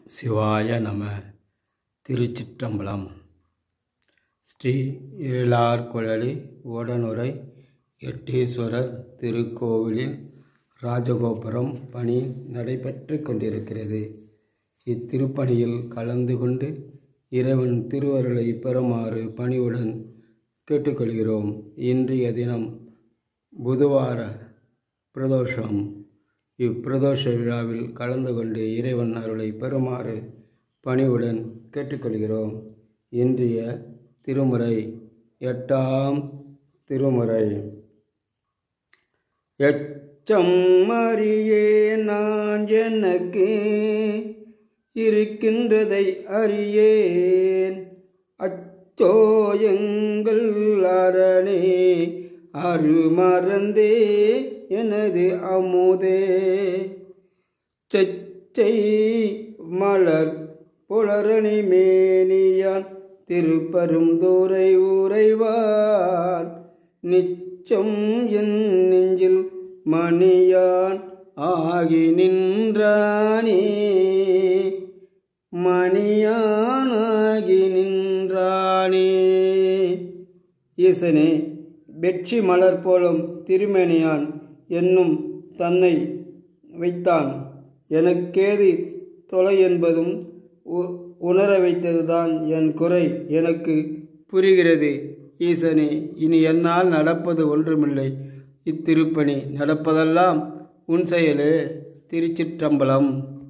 சிவாய நம திருச்சிற்றம்பலம் ஸ்ரீ ஏழார் குழலி ஓடனுரை எட்டீஸ்வரர் திருக்கோவிலில் ராஜகோபுரம் பணி நடைபெற்று கொண்டிருக்கிறது இத்திருப்பணியில் கலந்து கொண்டு இறைவன் திருவருளை பெறுமாறு பணிவுடன் கேட்டுக்கொள்கிறோம் இன்றைய தினம் புதுவார பிரதோஷம் இப்பிரதோஷ விழாவில் கலந்து கொண்டு இறைவன் அருளை பெறுமாறு பணிவுடன் கேட்டுக்கொள்கிறோம் இன்றைய திருமுறை எட்டாம் திருமுறை எச்சம் அறியே நான் எனக்கு இருக்கின்றதை அறியேன் அச்சோ எங்கள் அரணே அருமறந்தே எனது அமுதே செச்சை மலர் புலரணி மேனியான் திருப்பரும் தூரை உறைவான் நிச்சம் என் நெஞ்சில் மணியான் ஆகி நின்றானே மணியானாகி நின்றானே ஈசனே வெற்றி மலர் போலும் திருமேனியான் என்னும் தன்னை வைத்தான் எனக்கேது தொலை என்பதும் உணர வைத்ததுதான் என் குறை எனக்கு புரிகிறது ஈசனே இனி என்னால் நடப்பது ஒன்றுமில்லை இத்திருப்பணி நடப்பதெல்லாம் உன் செயலே திருச்சிற்றம்பலம்